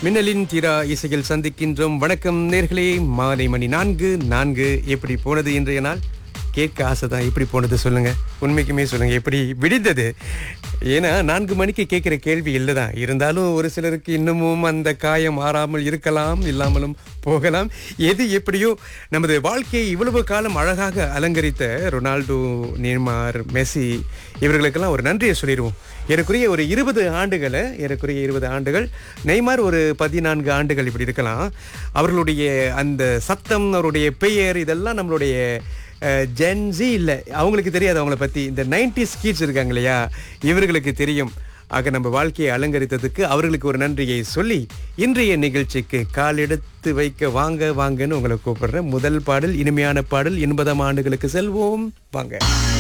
மின்னலின் தீரா இசையில் சந்திக்கின்றோம் வணக்கம் நேர்களே மாலை மணி நான்கு நான்கு எப்படி போனது இன்றைய நாள் கேட்க ஆசைதான் எப்படி போனது சொல்லுங்க உண்மைக்குமே சொல்லுங்க எப்படி விடிந்தது ஏன்னா நான்கு மணிக்கு கேட்கிற கேள்வி இல்லைதான் இருந்தாலும் ஒரு சிலருக்கு இன்னமும் அந்த காயம் ஆறாமல் இருக்கலாம் இல்லாமலும் போகலாம் எது எப்படியோ நமது வாழ்க்கையை இவ்வளவு காலம் அழகாக அலங்கரித்த ரொனால்டோ நேமார் மெஸ்ஸி இவர்களுக்கெல்லாம் ஒரு நன்றியை சொல்லிடுவோம் ஏறக்குறைய ஒரு இருபது ஆண்டுகளை ஏறக்குறைய இருபது ஆண்டுகள் நெய்மார் ஒரு பதினான்கு ஆண்டுகள் இப்படி இருக்கலாம் அவர்களுடைய அந்த சத்தம் அவருடைய பெயர் இதெல்லாம் நம்மளுடைய ஜென்ஸி இல்லை அவங்களுக்கு தெரியாது அவங்கள பற்றி இந்த நைன்டி ஸ்கீட்ஸ் இருக்காங்க இல்லையா இவர்களுக்கு தெரியும் ஆக நம்ம வாழ்க்கையை அலங்கரித்ததுக்கு அவர்களுக்கு ஒரு நன்றியை சொல்லி இன்றைய நிகழ்ச்சிக்கு கால் எடுத்து வைக்க வாங்க வாங்கன்னு உங்களை கூப்பிடுறேன் முதல் பாடல் இனிமையான பாடல் எண்பதாம் ஆண்டுகளுக்கு செல்வோம் வாங்க